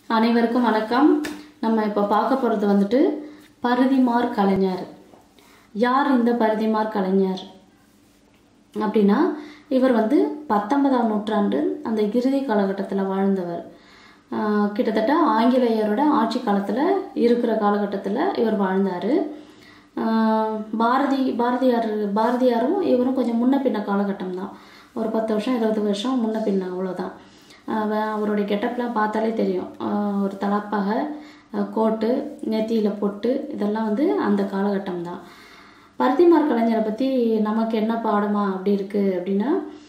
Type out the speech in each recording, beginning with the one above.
அனைவருக்கும் வணக்கம் நம்ம இப்போ பார்க்க போகிறது வந்துட்டு பருதிமார் கலைஞர் யார் இந்த பருதிமார் கலைஞர் அப்படின்னா இவர் வந்து பத்தொன்பதாம் நூற்றாண்டு அந்த இறுதி காலகட்டத்தில் வாழ்ந்தவர் ஆஹ் கிட்டத்தட்ட ஆங்கிலேயரோட ஆட்சி காலத்தில் இருக்கிற காலகட்டத்தில் இவர் வாழ்ந்தார் பாரதி பாரதியார் பாரதியாரும் இவரும் கொஞ்சம் முன்ன பின்ன காலகட்டம் தான் ஒரு பத்து வருஷம் இருபது வருஷம் முன்ன பின்ன அவ்வளோதான் அவ- அவருடைய கெட்டப்லாம் பார்த்தாலே தெரியும் ஆஹ் ஒரு தலப்பாக ஆஹ் கோட்டு நெத்தியில் பொட்டு இதெல்லாம் வந்து அந்த காலகட்டம் தான் பருத்திமார் கலைஞரை பற்றி நமக்கு என்ன பாடமா அப்படி இருக்குது அப்படின்னா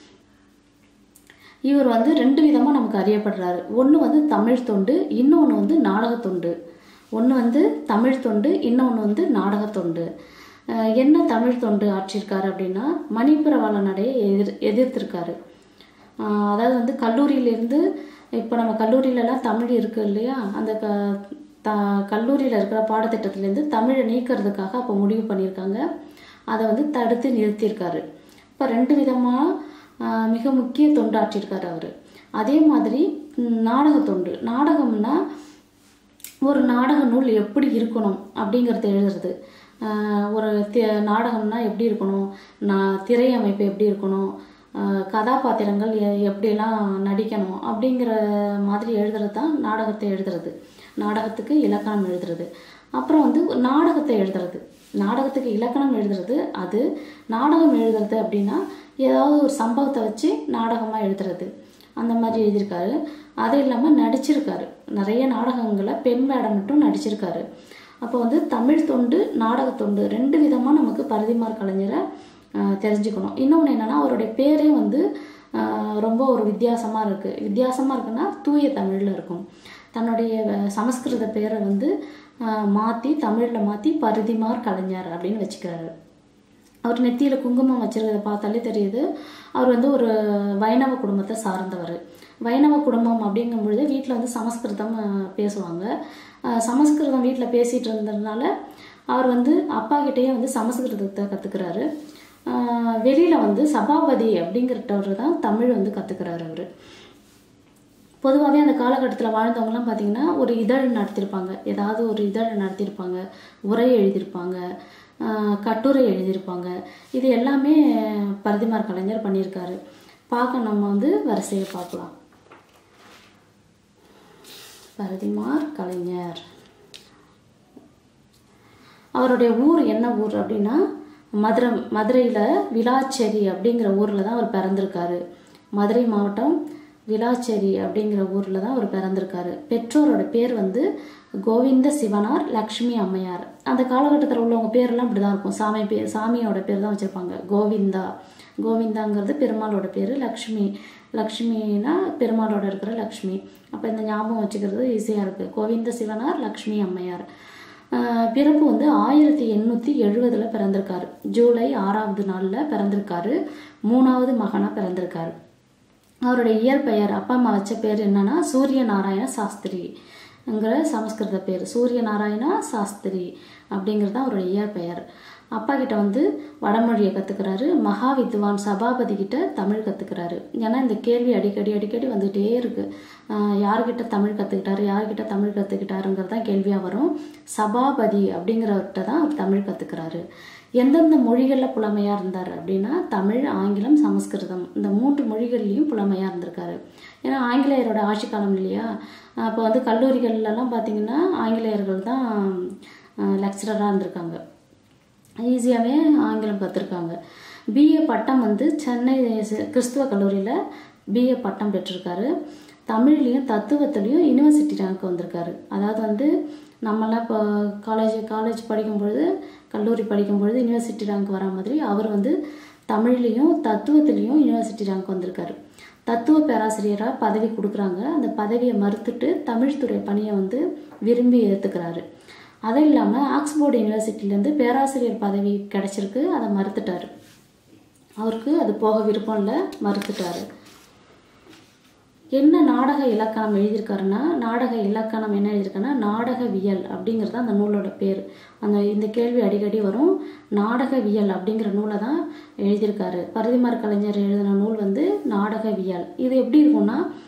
இவர் வந்து ரெண்டு விதமாக நமக்கு அறியப்படுறாரு ஒன்று வந்து தமிழ் தொண்டு இன்னொன்று வந்து நாடகத் தொண்டு ஒன்று வந்து தமிழ் தொண்டு இன்னொன்று வந்து நாடகத் தொண்டு அஹ் என்ன தமிழ் தொண்டு ஆற்றியிருக்காரு அப்படின்னா மணிப்புரவாள நடையை எதிர் எதிர்த்திருக்காரு அஹ் அதாவது வந்து கல்லூரியிலேருந்து இப்போ நம்ம கல்லூரியிலலாம் தமிழ் இருக்கு இல்லையா அந்த க த கல்லூரியில் இருக்கிற பாடத்திட்டத்துலேருந்து தமிழை நீக்கிறதுக்காக அப்போ முடிவு பண்ணியிருக்காங்க அதை வந்து தடுத்து நிறுத்தியிருக்காரு இப்போ ரெண்டு விதமாக மிக முக்கிய தொண்டாற்றியிருக்காரு அவர் அதே மாதிரி ம், நாடகத் தொண்டு நாடகம்னா ஒரு நாடக நூல் எப்படி இருக்கணும் அப்படிங்கிறத எழுதுறது ஆஹ் ஒரு தி நாடகம்னா எப்படி இருக்கணும் நான் திரை அமைப்பு எப்படி இருக்கணும் ஆஹ் கதாபாத்திரங்கள் எ- எப்படியெல்லாம் நடிக்கணும் அப்படிங்கிற மாதிரி எழுதுறது தான் நாடகத்தை எழுதுறது நாடகத்துக்கு இலக்கணம் எழுதுறது அப்புறம் வந்து நாடகத்தை எழுதுறது நாடகத்துக்கு இலக்கணம் எழுதுறது அது நாடகம் எழுதுறது அப்படின்னா ஏதாவது ஒரு சம்பவத்தை வச்சு நாடகமாக எழுதுறது அந்த மாதிரி எழுதியிருக்காரு அது இல்லாமல் நடிச்சிருக்காரு நிறைய நாடகங்களை பெண் வேடம் மட்டும் நடிச்சிருக்காரு அப்போ வந்து தமிழ் தொண்டு நாடகத் தொண்டு ரெண்டு விதமாக நமக்கு பரதிமார் கலைஞரை ஆஹ், தெரிஞ்சுக்கணும் இன்னொன்று என்னென்னா அவருடைய பேரே வந்து ஆஹ், ரொம்ப ஒரு வித்தியாசமாக இருக்குது வித்தியாசமாக இருக்குன்னா தூய தமிழில் இருக்கும் தன்னுடைய அஹ், சமஸ்கிருத பேரை வந்து மாற்றி தமிழில் மாற்றி பருதிமார் கலைஞர் அப்படின்னு வச்சுக்கிறாரு அவர் நெத்தியில் குங்குமம் வச்சிருக்கிறத பார்த்தாலே தெரியுது அவர் வந்து ஒரு வைணவ குடும்பத்தை சார்ந்தவர் வைணவ குடும்பம் அப்படிங்கும் பொழுது வீட்டில் வந்து சமஸ்கிருதம் அஹ், பேசுவாங்க அஹ், சமஸ்கிருதம் வீட்டில் பேசிகிட்டு இருந்ததுனால அவர் வந்து அப்பா கிட்டேயே வந்து சமஸ்கிருதத்தை கற்றுக்கிறாரு வெளியில் வந்து சபாபதி அப்படிங்கிறவர் தான் தமிழ் வந்து கற்றுக்கிறாரு அவர் பொதுவாகவே அந்த காலகட்டத்தில் வாழ்ந்தவங்கலாம் பார்த்தீங்கன்னா ஒரு இதழ் நடத்தியிருப்பாங்க ஏதாவது ஒரு இதழ் நடத்தியிருப்பாங்க உரை எழுதியிருப்பாங்க ஆஹ் கட்டுரை எழுதியிருப்பாங்க இது எல்லாமே பரதிமார் கலைஞர் பண்ணியிருக்காரு பார்க்க நம்ம வந்து வரிசையை பார்க்கலாம் பரதிமார் கலைஞர் அவருடைய ஊர் என்ன ஊர் அப்படின்னா மதுரை மதுரையில் விளாச்சேரி அப்படிங்கிற ஊரில் தான் அவர் பிறந்திருக்காரு மதுரை மாவட்டம் விளாச்சேரி அப்படிங்கிற ஊரில் தான் அவர் பிறந்திருக்காரு பெற்றோரோட பேர் வந்து கோவிந்த சிவனார் லக்ஷ்மி அம்மையார் அந்த காலகட்டத்தில் உள்ளவங்க பேரெல்லாம் இப்படி தான் இருக்கும் சாமி பேர் சாமியோட பேர் தான் வச்சுருப்பாங்க கோவிந்தா கோவிந்தாங்கிறது பெருமாளோட பேர் லக்ஷ்மி லக்ஷ்மினா பெருமாளோட இருக்கிற லக்ஷ்மி அப்போ இந்த ஞாபகம் வச்சுக்கிறது ஈஸியாக இருக்குது கோவிந்த சிவனார் லக்ஷ்மி அம்மையார் ஆஹ் பிறப்பு வந்து ஆயிரத்தி எண்ணூற்றி எழுபதில் பிறந்திருக்காரு ஜூலை ஆறாவது நாளில் பிறந்திருக்காரு மூணாவது மகனாக பிறந்திருக்காரு அவருடைய இயற்பெயர் அப்பா அம்மா வச்ச பேர் என்னன்னா சூரிய நாராயண சாஸ்திரிங்கிற சமஸ்கிருத பேர் சூரிய நாராயணா சாஸ்திரி அப்படிங்கிறது தான் அவருடைய இயற்பெயர் அப்பா கிட்ட வந்து வடமொழியை கற்றுக்கிறாரு மகா வித்வான் சபாபதி கிட்ட தமிழ் கற்றுக்கிறாரு ஏன்னா இந்த கேள்வி அடிக்கடி அடிக்கடி வந்துகிட்டே இருக்கு ஆஹ் யார்கிட்ட தமிழ் கற்றுக்கிட்டாரு யார்கிட்ட தமிழ் கற்றுக்கிட்டாருங்கிறது தான் கேள்வியாக வரும் சபாபதி அப்படிங்கிறவர்கிட்ட தான் அவர் தமிழ் கற்றுக்கிறாரு எந்தெந்த மொழிகளில் புலமையாக இருந்தார் அப்படின்னா தமிழ் ஆங்கிலம் சமஸ்கிருதம் இந்த மூன்று மொழிகள்லையும் புலமையாக இருந்திருக்காரு ஏன்னா ஆங்கிலேயரோட ஆட்சி காலம் இல்லையா அப்போ வந்து கல்லூரிகள்லாம் பார்த்தீங்கன்னா ஆங்கிலேயர்கள் தான் லெக்சரராக இருந்திருக்காங்க ஈஸியாகவே ஆங்கிலம் கற்றுருக்காங்க பிஏ பட்டம் வந்து சென்னை சி- கிறிஸ்துவ கல்லூரியில் பிஏ பட்டம் பெற்றிருக்காரு தமிழ்லேயும் தத்துவத்துலேயும் யூனிவர்சிட்டி ரேங்க் வந்திருக்காரு அதாவது வந்து நம்மளாம் இப்போ காலேஜ் காலேஜ் படிக்கும் பொழுது கல்லூரி படிக்கும் பொழுது யூனிவர்சிட்டி ரேங்க் வர மாதிரி அவர் வந்து தமிழ்லேயும் தத்துவத்துலேயும் யூனிவர்சிட்டி ரேங்க் வந்திருக்காரு தத்துவ பேராசிரியராக பதவி கொடுக்குறாங்க அந்த பதவியை மறுத்துட்டு தமிழ்துறை பணியை வந்து விரும்பி ஏற்றுக்கிறாரு அது இல்லாமல் ஆக்ஸ்போர்டு யூனிவர்சிட்டிலேருந்து பேராசிரியர் பதவி கிடைச்சிருக்கு அதை மறுத்துட்டாரு அவருக்கு அது போக விருப்பம் இல்லை மறுத்துட்டாரு என்ன நாடக இலக்கணம் எழுதியிருக்காருன்னா நாடக இலக்கணம் என்ன எழுதியிருக்காருன்னா நாடகவியல் அப்படிங்கிறது அந்த நூலோட பேர் அந்த இந்த கேள்வி அடிக்கடி வரும் நாடகவியல் அப்படிங்கிற நூலை தான் எழுதியிருக்காரு பரதிமார் கலைஞர் எழுதின நூல் வந்து நாடகவியல் இது எப்படி இருக்கும்னா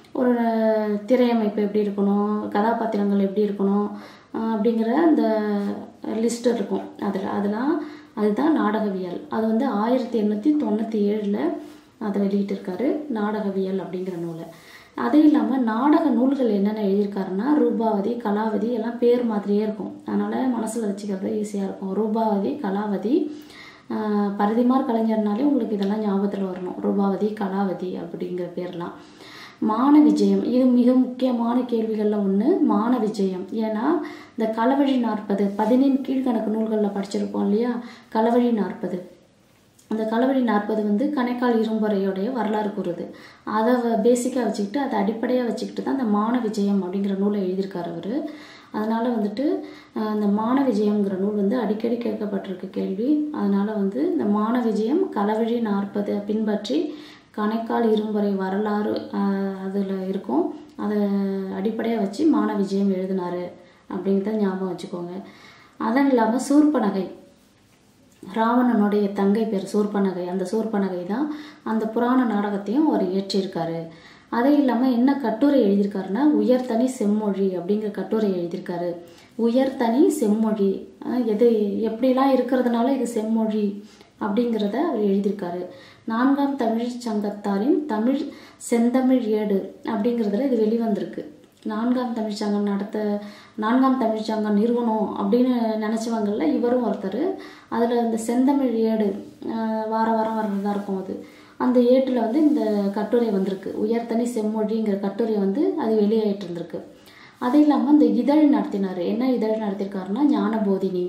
ஒரு திரையமைப்பு எப்படி இருக்கணும் கதாபாத்திரங்கள் எப்படி இருக்கணும் ஆஹ் அப்படிங்கிற அந்த லிஸ்ட் இருக்கும் அதில் அதெல்லாம் அதுதான் நாடகவியல் அது வந்து ஆயிரத்தி எண்ணூற்றி தொண்ணூற்றி ஏழில் அதை வெளியிட்டிருக்காரு நாடகவியல் அப்படிங்கிற நூலை அதே இல்லாமல் நாடக நூல்கள் என்னென்ன எழுதியிருக்காருன்னா ரூபாவதி கலாவதி எல்லாம் பேர் மாதிரியே இருக்கும் அதனால் மனசில் வச்சுக்கிறது ஈஸியாக இருக்கும் ரூபாவதி கலாவதி ஆஹ் பரதிமார் கலைஞர்னாலே உங்களுக்கு இதெல்லாம் ஞாபகத்தில் வரணும் ரூபாவதி கலாவதி அப்படிங்கிற பேர்லாம் மான விஜயம் இது மிக முக்கியமான கேள்விகளில் ஒன்று மான விஜயம் ஏன்னா இந்த களவழி நாற்பது பதினெண் கீழ்கணக்கு நூல்களில் படிச்சிருப்போம் இல்லையா களவழி நாற்பது அந்த களவழி நாற்பது வந்து கணைக்கால் இரும்புறையோடைய வரலாறு கூறுது அதை பேசிக்காக வச்சுக்கிட்டு அதை அடிப்படையாக வச்சுக்கிட்டு தான் அந்த மான விஜயம் அப்படிங்கிற நூலை எழுதியிருக்காரு அவர் அதனால் வந்துட்டு அஹ், இந்த மான விஜயம்ங்கிற நூல் வந்து அடிக்கடி கேட்கப்பட்டிருக்கு கேள்வி அதனால் வந்து இந்த மான விஜயம் களவழி நாற்பது பின்பற்றி கணைக்கால் இரும்புறை வரலாறு அதில் இருக்கும் அதை அடிப்படையாக வச்சு மான விஜயம் எழுதினாரு அப்படிங்கிறத ஞாபகம் வச்சுக்கோங்க அதன் இல்லாமல் சூர்பனகை ராவணனுடைய தங்கை பேர் சூர்பனகை அந்த சூர்பனகை தான் அந்த புராண நாடகத்தையும் அவர் இயற்றியிருக்காரு அதே இல்லாமல் என்ன கட்டுரை எழுதியிருக்காருன்னா உயர்தனி செம்மொழி அப்படிங்கிற கட்டுரை எழுதியிருக்காரு உயர்தனி செம்மொழி அஹ் எது எப்படிலாம் இருக்கிறதுனால இது செம்மொழி அப்படிங்கிறத அவர் எழுதியிருக்காரு நான்காம் தமிழ் சங்கத்தாரின் தமிழ் செந்தமிழ் ஏடு அப்படிங்கிறதுல இது வெளிவந்திருக்கு நான்காம் தமிழ் சங்கம் நடத்த நான்காம் தமிழ் சங்கம் நிறுவனம் அப்படின்னு நினச்சவங்கள இவரும் ஒருத்தர் அதில் இந்த செந்தமிழ் ஏடு அஹ் வார வாரம் வர்றதா இருக்கும் அது அந்த ஏட்டில் வந்து இந்த கட்டுரை வந்திருக்கு உயர்தனி செம்மொழிங்கிற கட்டுரை வந்து அது வெளியாயிட்டு இருந்திருக்கு அது இல்லாமல் இந்த இதழ் நடத்தினார் என்ன இதழ் நடத்தியிருக்காருன்னா ஞானபோதினி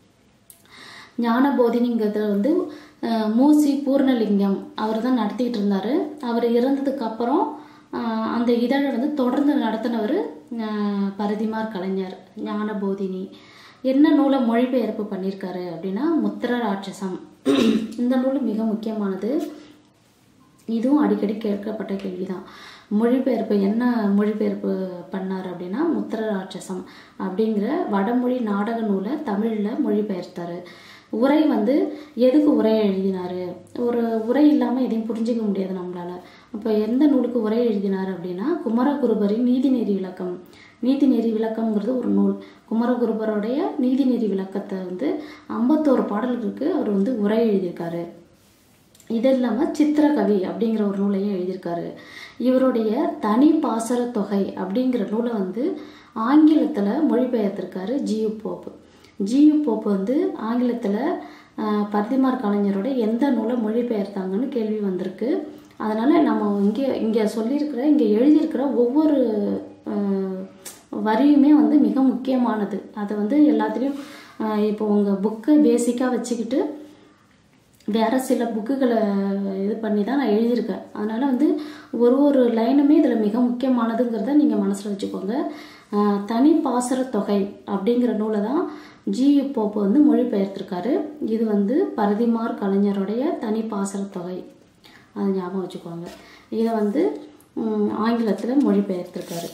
ஞானபோதினிங்கிறதுல வந்து அஹ், மூசி பூர்ணலிங்கம் அவர் தான் நடத்திட்டு இருந்தார் அவர் இறந்ததுக்கு அப்புறம் அஹ், அந்த இதழை வந்து தொடர்ந்து நடத்தினவர் பரதிமார் கலைஞர் ஞானபோதினி என்ன நூலை மொழிபெயர்ப்பு பண்ணியிருக்காரு அப்படின்னா முத்திர ராட்சசம் இந்த நூல் மிக முக்கியமானது இதுவும் அடிக்கடி கேட்கப்பட்ட கேள்விதான் மொழிபெயர்ப்பு என்ன மொழிபெயர்ப்பு பண்ணார் அப்படின்னா முத்திர ராட்சசம் அப்படிங்கிற வடமொழி நாடக நூலை தமிழில் மொழிபெயர்த்தாரு உரை வந்து எதுக்கு உரை எழுதினாரு ஒரு உரை இல்லாமல் எதையும் புரிஞ்சிக்க முடியாது நம்மளால அப்போ எந்த நூலுக்கு உரை எழுதினார் அப்படின்னா குமரகுருபரின் நீதிநெறி விளக்கம் நீதிநெறி விளக்கம்ங்கிறது ஒரு நூல் குமரகுருபருடைய நீதிநெறி விளக்கத்தை வந்து ஐம்பத்தோரு பாடல்களுக்கு அவர் வந்து உரை எழுதியிருக்காரு இது இல்லாமல் சித்திரகவி அப்படிங்கிற ஒரு நூலையும் எழுதியிருக்காரு இவருடைய தனி பாசர தொகை அப்படிங்கிற நூலை வந்து ஆங்கிலத்தில் மொழிபெயர்த்திருக்காரு ஜியு போப் ஜியு போப் வந்து ஆங்கிலத்தில் பரதிமார் கலைஞரோட எந்த நூலை மொழிபெயர்த்தாங்கன்னு கேள்வி வந்திருக்கு அதனால் நம்ம இங்கே இங்கே சொல்லியிருக்கிற இங்கே எழுதியிருக்கிற ஒவ்வொரு அஹ், வரியுமே வந்து மிக முக்கியமானது அதை வந்து எல்லாத்துலேயும் இப்போ உங்கள் புக்கை பேசிக்காக வச்சுக்கிட்டு வேற சில புக்குகளை இது பண்ணி தான் நான் எழுதியிருக்கேன் அதனால் வந்து ஒரு ஒரு லைனுமே இதில் மிக முக்கியமானதுங்கிறத நீங்கள் மனசில் வச்சுக்கோங்க ஆஹ் தனி பாசர தொகை அப்படிங்கிற நூலை தான் ஜி போப்பு வந்து மொழிபெயர்த்திருக்காரு இது வந்து பரதிமார் கலைஞருடைய தனி பாசர தொகை அதை ஞாபகம் வச்சுக்கோங்க இதை வந்து ஆங்கிலத்தில் மொழிபெயர்த்திருக்காரு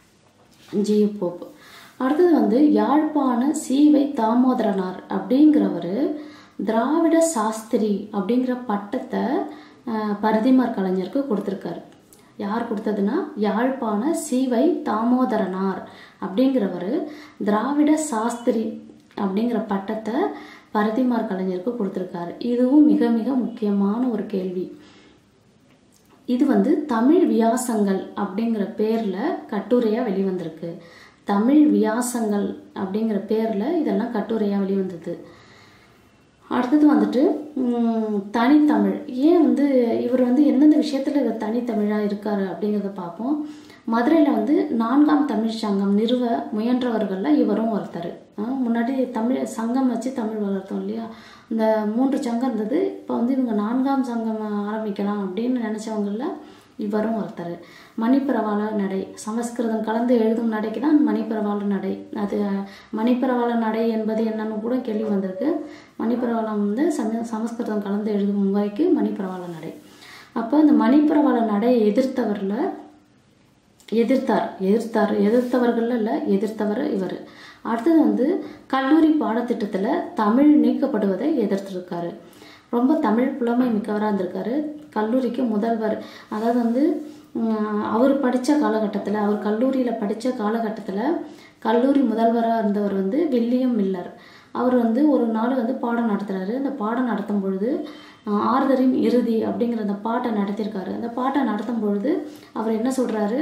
ஜி போப் அடுத்தது வந்து யாழ்ப்பாண சீவை தாமோதரனார் அப்படிங்கிறவர் திராவிட சாஸ்திரி அப்படிங்கிற பட்டத்தை அஹ், பரதிமார் கலைஞருக்கு கொடுத்துருக்காரு யார் கொடுத்ததுன்னா யாழ்ப்பாண சீவை தாமோதரனார் அப்படிங்கிறவர் திராவிட சாஸ்திரி அப்படிங்கிற பட்டத்தை பரதிமார் கலைஞருக்கு கொடுத்துருக்காரு இதுவும் மிக மிக முக்கியமான ஒரு கேள்வி இது வந்து தமிழ் வியாசங்கள் அப்படிங்கிற பேரில் கட்டுரையாக வெளிவந்திருக்கு தமிழ் வியாசங்கள் அப்படிங்கிற பேரில் இதெல்லாம் கட்டுரையாக வெளிவந்தது அடுத்தது வந்துட்டு ம், தனித்தமிழ் ஏன் வந்து இவர் வந்து எந்தெந்த விஷயத்தில் இவர் தனித்தமிழாக இருக்காரு அப்படிங்கிறத பார்ப்போம் மதுரையில் வந்து நான்காம் தமிழ் சங்கம் நிறுவ முயன்றவர்களில் இவரும் ஒருத்தர் ஆ, முன்னாடி தமிழ் சங்கம் வச்சு தமிழ் வளர்த்தோம் இல்லையா இந்த மூன்று சங்கம் இருந்தது இப்போ வந்து இவங்க நான்காம் சங்கம் ஆரம்பிக்கலாம் அப்படின்னு நினச்சவங்கள இவரும் ஒருத்தர் மணிப்பிரவாள நடை சமஸ்கிருதம் கலந்து எழுதும் நடைக்கு தான் மணிப்பிரவாள நடை அது மணிப்பிரவாள நடை என்பது என்னன்னு கூட கேள்வி வந்திருக்கு மணிப்பிரவாளம் வந்து சம சமஸ்கிருதம் கலந்து எழுதும் முறைக்கு மணிப்பிரவாள நடை அப்போ இந்த மணிப்பிரவாள நடையை எதிர்த்தவரில் எதிர்த்தார் எதிர்த்தார் எதிர்த்தவர்கள் இல்லை எதிர்த்தவர் இவர் அடுத்தது வந்து கல்லூரி பாடத்திட்டத்தில் தமிழ் நீக்கப்படுவதை எதிர்த்திருக்காரு ரொம்ப தமிழ் புலமை மிக்கவராக இருந்திருக்காரு கல்லூரிக்கு முதல்வர் அதாவது வந்து உம், அவர் படித்த காலகட்டத்தில் அவர் கல்லூரியில் படித்த காலகட்டத்தில் கல்லூரி முதல்வராக இருந்தவர் வந்து வில்லியம் மில்லர் அவர் வந்து ஒரு நாள் வந்து பாடம் நடத்துகிறாரு அந்த பாடம் நடத்தும் பொழுது அஹ், ஆறுதலின் இறுதி அப்படிங்கிற அந்த பாட்டை நடத்தியிருக்காரு அந்த பாட்டை நடத்தும் பொழுது அவர் என்ன சொல்கிறாரு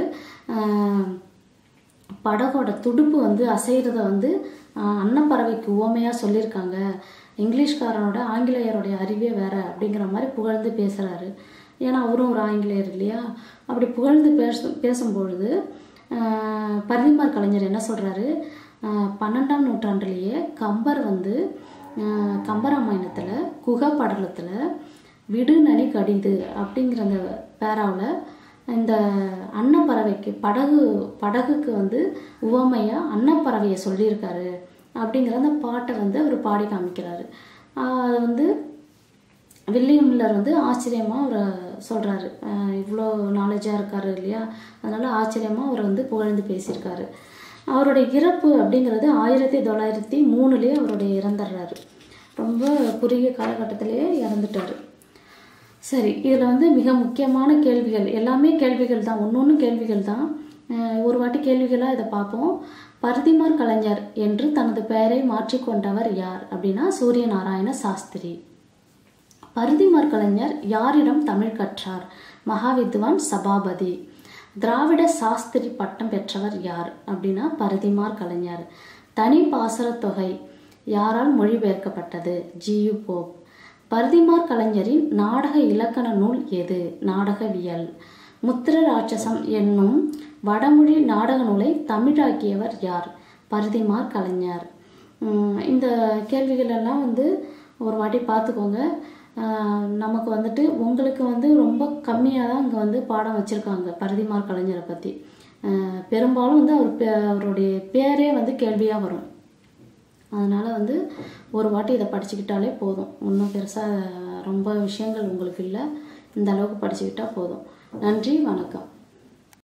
படகோட துடுப்பு வந்து அசைகிறத வந்து ஆஹ், அன்னப்பறவைக்கு உவமையாக சொல்லியிருக்காங்க இங்கிலீஷ்காரனோட ஆங்கிலேயருடைய அறிவே வேற அப்படிங்கிற மாதிரி புகழ்ந்து பேசுகிறாரு ஏன்னா அவரும் ஒரு ஆங்கிலேயர் இல்லையா அப்படி புகழ்ந்து பேச பேசும்பொழுது ஆஹ், பரிதிமார் கலைஞர் என்ன சொல்கிறாரு பன்னெண்டாம் நூற்றாண்டுலேயே கம்பர் வந்து ஆஹ், கம்பராமாயணத்தில் குகப்படலத்தில் விடுநனி கடிது அப்படிங்கிற அந்த பேராவில் இந்த அன்னப்பறவைக்கு படகு படகுக்கு வந்து உவமையாக அன்னப்பறவையை சொல்லியிருக்காரு அப்படிங்கிற அந்த பாட்டை வந்து அவர் பாடி காமிக்கிறாரு ஆஹ் அது வந்து வில்லியம் மில்லர் வந்து ஆச்சரியமாக அவரை சொல்கிறாரு இவ்வளோ நாலேஜாக இருக்காரு இல்லையா அதனால் ஆச்சரியமாக அவர் வந்து புகழ்ந்து பேசியிருக்காரு அவருடைய இறப்பு அப்படிங்கிறது ஆயிரத்தி தொள்ளாயிரத்தி மூணுலேயே அவருடைய இறந்துடுறாரு ரொம்ப குறுகிய காலகட்டத்திலேயே இறந்துட்டார் சரி இதில் வந்து மிக முக்கியமான கேள்விகள் எல்லாமே கேள்விகள் தான் ஒன்று ஒன்று கேள்விகள் தான் அஹ் ஒரு வாட்டி கேள்விகளாக இதை பார்ப்போம் பரதிமார் கலைஞர் என்று தனது பெயரை மாற்றிக்கொண்டவர் யார் அப்படின்னா சூரிய நாராயண சாஸ்திரி பருதிமார் கலைஞர் யாரிடம் தமிழ் கற்றார் மகாவித்வான் சபாபதி திராவிட சாஸ்திரி பட்டம் பெற்றவர் யார் அப்படின்னா பருதிமார் கலைஞர் தனி பாசரத் தொகை யாரால் மொழிபெயர்க்கப்பட்டது ஜியு போப் பருதிமார் கலைஞரின் நாடக இலக்கண நூல் எது நாடகவியல் முத்திர ராட்சசம் என்னும் வடமொழி நாடக நூலை தமிழாக்கியவர் யார் பருதிமார் கலைஞர் உம் இந்த கேள்விகள் எல்லாம் வந்து ஒரு வாட்டி பார்த்துக்கோங்க ஆஹ் நமக்கு வந்துட்டு உங்களுக்கு வந்து ரொம்ப கம்மியாக தான் இங்கே வந்து பாடம் வச்சுருக்காங்க பரதிமார் கலைஞரை பற்றி பெரும்பாலும் வந்து அவர் பே அவருடைய பேரே வந்து கேள்வியாக வரும் அதனால் வந்து ஒரு வாட்டி இதை படிச்சுக்கிட்டாலே போதும் ஒன்றும் பெருசாக ரொம்ப விஷயங்கள் உங்களுக்கு இல்லை இந்த அளவுக்கு படிச்சுக்கிட்டா போதும் நன்றி வணக்கம்